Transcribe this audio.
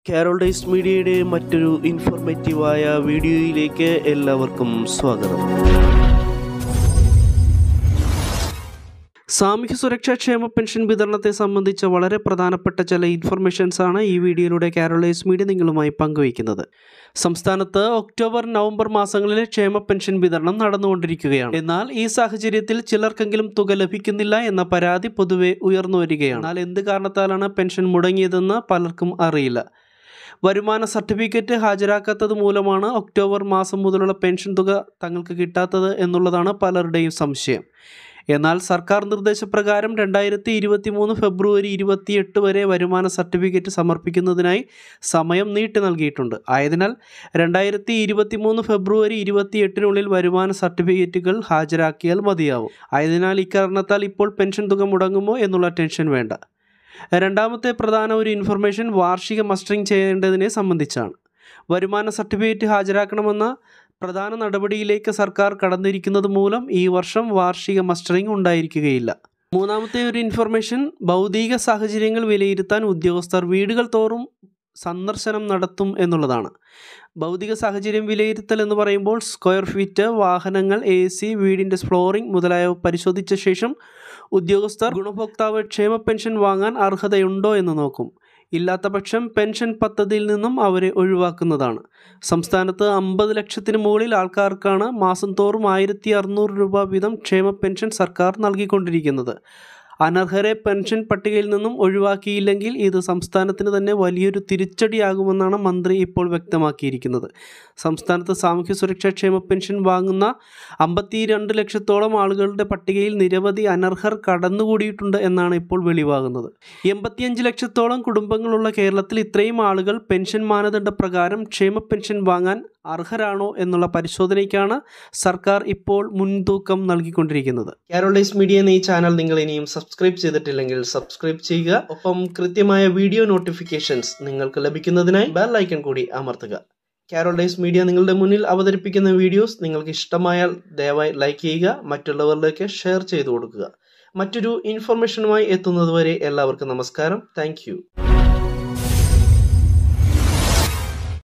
Carol days മീഡിയയുടെ മറ്റൊരു ഇൻഫോർമേറ്റീവായ വീഡിയോയിലേക്ക് എല്ലാവർക്കും സ്വാഗതം സാമൂഹ്യ സുരക്ഷാ ക്ഷേമ പെൻഷൻ വിതരണത്തെ സംബന്ധിച്ച വളരെ പ്രധാനപ്പെട്ട ചില ഇൻഫർമേഷൻസ് ആണ് ഈ വീഡിയോയിലൂടെ കാരോളൈസ് മീഡിയ നിങ്ങളുമായി പങ്കുവയ്ക്കുന്നത് സംസ്ഥാനത്ത് ഒക്ടോബർ നവംബർ മാസങ്ങളിലെ ക്ഷേമ പെൻഷൻ വിതരണം നടന്നുകൊണ്ടിരിക്കുകയാണ് എന്നാൽ ഈ സാഹചര്യത്തിൽ ചിലർക്കെങ്കിലും തുക ലഭിക്കുന്നില്ല എന്ന പരാതി പൊതുവെ ഉയർന്നു വരികയാണ് എന്നാൽ എന്ത് കാരണത്താലാണ് പെൻഷൻ മുടങ്ങിയതെന്ന് പലർക്കും അറിയില്ല വരുമാന സർട്ടിഫിക്കറ്റ് ഹാജരാക്കാത്തത് മൂലമാണ് ഒക്ടോബർ മാസം മുതലുള്ള പെൻഷൻ തുക തങ്ങൾക്ക് കിട്ടാത്തത് എന്നുള്ളതാണ് പലരുടെയും സംശയം എന്നാൽ സർക്കാർ നിർദ്ദേശപ്രകാരം രണ്ടായിരത്തി ഇരുപത്തി മൂന്ന് ഫെബ്രുവരി ഇരുപത്തിയെട്ട് വരെ വരുമാന സർട്ടിഫിക്കറ്റ് സമർപ്പിക്കുന്നതിനായി സമയം നീട്ടി നൽകിയിട്ടുണ്ട് ആയതിനാൽ രണ്ടായിരത്തി ഇരുപത്തി മൂന്ന് ഫെബ്രുവരി ഇരുപത്തിയെട്ടിനുള്ളിൽ വരുമാന സർട്ടിഫിക്കറ്റുകൾ ഹാജരാക്കിയാൽ മതിയാവും ആയതിനാൽ ഇക്കാരണത്താൽ ഇപ്പോൾ പെൻഷൻ തുക മുടങ്ങുമോ എന്നുള്ള ടെൻഷൻ വേണ്ട രണ്ടാമത്തെ പ്രധാന ഒരു ഇൻഫർമേഷൻ വാർഷിക മസ്റ്ററിംഗ് ചെയ്യേണ്ടതിനെ സംബന്ധിച്ചാണ് വരുമാന സർട്ടിഫിക്കറ്റ് ഹാജരാക്കണമെന്ന പ്രധാന നടപടിയിലേക്ക് സർക്കാർ കടന്നിരിക്കുന്നത് മൂലം ഈ വർഷം വാർഷിക മസ്റ്ററിംഗ് ഉണ്ടായിരിക്കുകയില്ല മൂന്നാമത്തെ ഒരു ഇൻഫർമേഷൻ ഭൗതിക സാഹചര്യങ്ങൾ വിലയിരുത്താൻ ഉദ്യോഗസ്ഥർ വീടുകൾ തോറും സന്ദർശനം നടത്തും എന്നുള്ളതാണ് ഭൗതിക സാഹചര്യം വിലയിരുത്തൽ എന്ന് പറയുമ്പോൾ സ്ക്വയർ ഫീറ്റ് വാഹനങ്ങൾ എ സി വീടിൻ്റെ ഫ്ലോറിംഗ് മുതലായവ പരിശോധിച്ച ശേഷം ഉദ്യോഗസ്ഥർ ഗുണഭോക്താവ് ക്ഷേമ പെൻഷൻ വാങ്ങാൻ അർഹതയുണ്ടോ എന്ന് നോക്കും ഇല്ലാത്ത പക്ഷം പെൻഷൻ പദ്ധതിയിൽ നിന്നും അവരെ ഒഴിവാക്കുന്നതാണ് സംസ്ഥാനത്ത് അമ്പത് ലക്ഷത്തിന് മുകളിൽ ആൾക്കാർക്കാണ് മാസം തോറും ആയിരത്തി അറുന്നൂറ് രൂപ വീതം ക്ഷേമ പെൻഷൻ സർക്കാർ നൽകിക്കൊണ്ടിരിക്കുന്നത് അനർഹരെ പെൻഷൻ പട്ടികയിൽ നിന്നും ഒഴിവാക്കിയില്ലെങ്കിൽ ഇത് സംസ്ഥാനത്തിന് തന്നെ വലിയൊരു തിരിച്ചടിയാകുമെന്നാണ് മന്ത്രി ഇപ്പോൾ വ്യക്തമാക്കിയിരിക്കുന്നത് സംസ്ഥാനത്ത് സാമൂഹ്യ സുരക്ഷാ ക്ഷേമ പെൻഷൻ വാങ്ങുന്ന അമ്പത്തി രണ്ട് ലക്ഷത്തോളം ആളുകളുടെ പട്ടികയിൽ നിരവധി അനർഹർ കടന്നുകൂടിയിട്ടുണ്ട് എന്നാണ് ഇപ്പോൾ വെളിവാകുന്നത് എൺപത്തിയഞ്ച് ലക്ഷത്തോളം കുടുംബങ്ങളുള്ള കേരളത്തിൽ ഇത്രയും ആളുകൾ പെൻഷൻ മാനദണ്ഡ പ്രകാരം ക്ഷേമ പെൻഷൻ വാങ്ങാൻ അർഹരാണോ എന്നുള്ള പരിശോധനയ്ക്കാണ് സർക്കാർ ഇപ്പോൾ മുൻതൂക്കം നൽകിക്കൊണ്ടിരിക്കുന്നത് കാരോളൈസ് മീഡിയ എന്ന ഈ ചാനൽ നിങ്ങൾ ഇനിയും സബ്സ്ക്രൈബ് ചെയ്തിട്ടില്ലെങ്കിൽ സബ്സ്ക്രൈബ് ചെയ്യുക ഒപ്പം കൃത്യമായ വീഡിയോ നോട്ടിഫിക്കേഷൻസ് നിങ്ങൾക്ക് ലഭിക്കുന്നതിനായി ബെൽ ഐക്കൺ കൂടി അമർത്തുക കാരോളൈസ് മീഡിയ നിങ്ങളുടെ മുന്നിൽ അവതരിപ്പിക്കുന്ന വീഡിയോസ് നിങ്ങൾക്ക് ഇഷ്ടമായാൽ ദയവായി ലൈക്ക് ചെയ്യുക മറ്റുള്ളവരിലേക്ക് ഷെയർ ചെയ്തു കൊടുക്കുക മറ്റൊരു ഇൻഫർമേഷനുമായി എത്തുന്നതുവരെ എല്ലാവർക്കും നമസ്കാരം താങ്ക്